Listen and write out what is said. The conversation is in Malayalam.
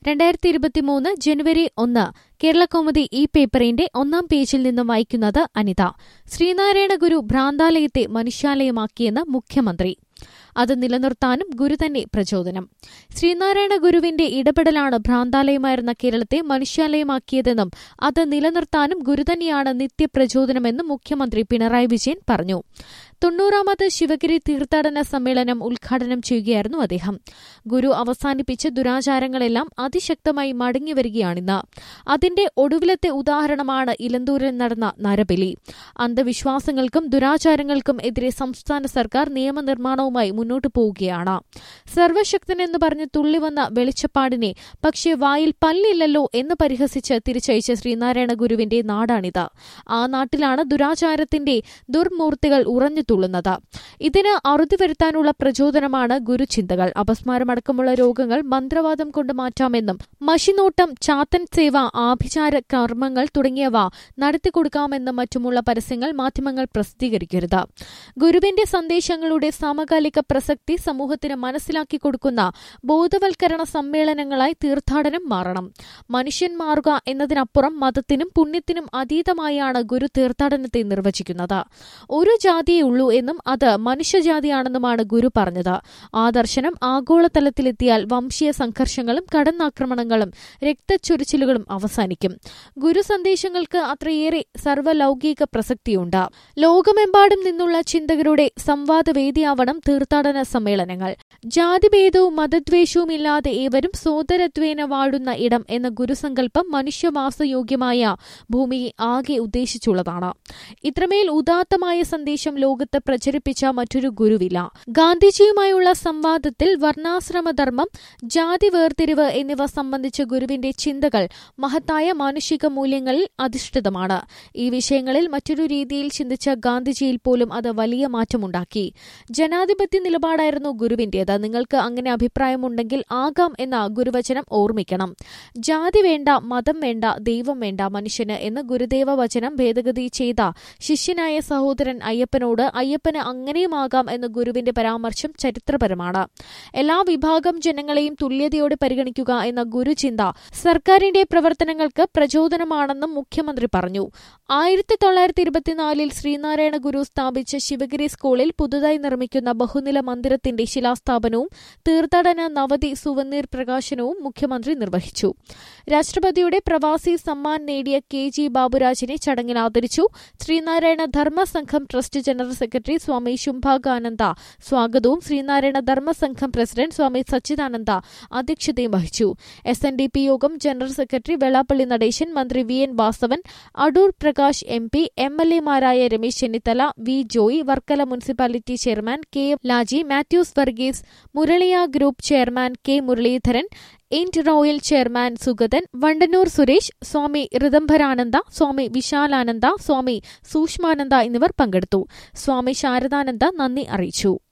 രണ്ടായിരത്തി ഇരുപത്തിമൂന്ന് ജനുവരി ഒന്ന് കേരളകൗമുദി ഈ പേപ്പറിന്റെ ഒന്നാം പേജിൽ നിന്നും വായിക്കുന്നത് അനിത ശ്രീനാരായണ ഗുരു ഭ്രാന്താലയത്തെ മനുഷ്യാലയമാക്കിയെന്ന് മുഖ്യമന്ത്രി അത് നിലനിർത്താനും ഗുരു തന്നെ പ്രചോദനം ശ്രീനാരായണ ഗുരുവിന്റെ ഇടപെടലാണ് ഭ്രാന്താലയമായിരുന്ന കേരളത്തെ മനുഷ്യാലയമാക്കിയതെന്നും അത് നിലനിർത്താനും ഗുരു തന്നെയാണ് നിത്യപ്രചോദനമെന്നും മുഖ്യമന്ത്രി പിണറായി വിജയൻ പറഞ്ഞു തൊണ്ണൂറാമത് ശിവഗിരി തീർത്ഥാടന സമ്മേളനം ഉദ്ഘാടനം ചെയ്യുകയായിരുന്നു അദ്ദേഹം ഗുരു അവസാനിപ്പിച്ച ദുരാചാരങ്ങളെല്ലാം അതിശക്തമായി മടങ്ങിവരികയാണിന്ന് അതിന്റെ ഒടുവിലത്തെ ഉദാഹരണമാണ് ഇലന്തൂരിൽ നടന്ന നരബലി അന്ധവിശ്വാസങ്ങൾക്കും ദുരാചാരങ്ങൾക്കും എതിരെ സംസ്ഥാന സർക്കാർ നിയമനിർമ്മാണവുമായി മുന്നോട്ടു പോവുകയാണ് സർവശക്തൻ എന്ന് പറഞ്ഞ് തുള്ളിവന്ന വെളിച്ചപ്പാടിനെ പക്ഷേ വായിൽ പല്ലില്ലല്ലോ എന്ന് പരിഹസിച്ച് തിരിച്ചയച്ച ശ്രീനാരായണ ഗുരുവിന്റെ നാടാണിത് ആ നാട്ടിലാണ് ദുരാചാരത്തിന്റെ ദുർമൂർത്തികൾ ഉറഞ്ഞു തുള്ളുന്നത് ഇതിന് അറുതി വരുത്താനുള്ള പ്രചോദനമാണ് ഗുരുചിന്തകൾ അപസ്മാരമടക്കമുള്ള രോഗങ്ങൾ മന്ത്രവാദം കൊണ്ട് മാറ്റാമെന്നും മഷിനോട്ടം ചാത്തൻ സേവ ആഭിചാര കർമ്മങ്ങൾ തുടങ്ങിയവ നടത്തിക്കൊടുക്കാമെന്നും മറ്റുമുള്ള പരസ്യങ്ങൾ മാധ്യമങ്ങൾ പ്രസിദ്ധീകരിക്കരുത് ഗുരുവിന്റെ സന്ദേശങ്ങളുടെ സമകാലിക പ്രസക്തി സമൂഹത്തിന് മനസ്സിലാക്കി കൊടുക്കുന്ന ബോധവൽക്കരണ സമ്മേളനങ്ങളായി തീർത്ഥാടനം മാറണം മനുഷ്യൻ മാറുക എന്നതിനപ്പുറം മതത്തിനും പുണ്യത്തിനും അതീതമായാണ് ഗുരു തീർത്ഥാടനത്തെ നിർവചിക്കുന്നത് ഒരു ജാതിയേ ഉള്ളൂ എന്നും അത് മനുഷ്യജാതിയാണെന്നുമാണ് ഗുരു പറഞ്ഞത് ആ ദർശനം ആഗോളതലത്തിലെത്തിയാൽ വംശീയ സംഘർഷങ്ങളും കടന്നാക്രമണങ്ങളും രക്തച്ചൊരിച്ചിലുകളും അവസാനിക്കും ഗുരു സന്ദേശങ്ങൾക്ക് അത്രയേറെ സർവ്വലൗകിക പ്രസക്തിയുണ്ട് ലോകമെമ്പാടും നിന്നുള്ള ചിന്തകരുടെ സംവാദവേദിയാവണം തീർത്ഥാടന സമ്മേളനങ്ങൾ ജാതിഭേദവും മതദ്വേഷവും ഇല്ലാതെ ഏവരും സോദരത്വേന വാഴുന്ന ഇടം എന്ന ഗുരുസങ്കല്പം മനുഷ്യവാസയോഗ്യമായ ഭൂമിയെ ആകെ ഉദ്ദേശിച്ചുള്ളതാണ് ഇത്രമേൽ ഉദാത്തമായ സന്ദേശം ലോകത്ത് പ്രചരിപ്പിച്ച മറ്റൊരു ഗുരുവില്ല ഗാന്ധിജിയുമായുള്ള സംവാദത്തിൽ വർണ്ണാശ്രമധർമ്മം ജാതി വേർതിരിവ് എന്നിവ സംബന്ധിച്ച ഗുരുവിന്റെ ചിന്തകൾ മഹത്തായ മാനുഷിക മൂല്യങ്ങളിൽ അധിഷ്ഠിതമാണ് ഈ വിഷയങ്ങളിൽ മറ്റൊരു രീതിയിൽ ചിന്തിച്ച ഗാന്ധിജിയിൽ പോലും അത് വലിയ മാറ്റമുണ്ടാക്കി ജനാധിപത്യ നിലപാടായിരുന്നു ഗുരുവിന്റേത് നിങ്ങൾക്ക് അങ്ങനെ അഭിപ്രായമുണ്ടെങ്കിൽ ആകാം എന്ന ഗുരുവചനം ഓർമ്മിക്കണം ജാതി വേണ്ട മതം വേണ്ട ദൈവം വേണ്ട മനുഷ്യന് എന്ന് ഗുരുദേവ വചനം ഭേദഗതി ചെയ്ത ശിഷ്യനായ സഹോദരൻ അയ്യപ്പനോട് അയ്യപ്പന് അങ്ങനെയുമാകാം എന്ന ഗുരുവിന്റെ പരാമർശം ചരിത്രപരമാണ് എല്ലാ വിഭാഗം ജനങ്ങളെയും തുല്യതയോടെ പരിഗണിക്കുക എന്ന ഗുരുചിന്ത സർക്കാരിന്റെ പ്രവർത്തനങ്ങൾക്ക് പ്രചോദനമാണെന്നും മുഖ്യമന്ത്രി പറഞ്ഞു ആയിരത്തി തൊള്ളായിരത്തി ഇരുപത്തിനാലിൽ ശ്രീനാരായണ ഗുരു സ്ഥാപിച്ച ശിവഗിരി സ്കൂളിൽ പുതുതായി നിർമ്മിക്കുന്ന ബഹുനില മന്ദിരത്തിന്റെ ശിലാസ്ഥാപനവും തീർത്ഥാടന നവതി സുവനീർ പ്രകാശനവും മുഖ്യമന്ത്രി നിർവഹിച്ചു രാഷ്ട്രപതിയുടെ പ്രവാസി സമ്മാൻ നേടിയ കെ ജി ബാബുരാജിനെ ചടങ്ങിൽ ആദരിച്ചു Sree Narayana Dharma Sangham trust general secretary Swami Shubhangananda സ്വാഗതവും ശ്രീനാരായണ ധർമ്മസംഘം പ്രസിഡന്റ് സ്വാമി സച്ചിദാനന്ദ അധ്യക്ഷതയും വഹിച്ചു S N D P Yogam general secretary Vellappally Natesan മന്ത്രി V N Vasavan Adoor Prakash M P M L എമാരായ Ramesh Chennithala V Joy Varkala municipality chairman K Laji Mathews Varghese Muraliya group chairman K Muraleedharan Ind Royal chairman Sugathan Vandannoor Suresh Swami Rithambharananda Swami Vishalananda Swami Sookshmananda എന്നിവർ പങ്കെടുത്തു സ്വാമി ശാരദാനന്ദ നന്ദി അറിയിച്ചു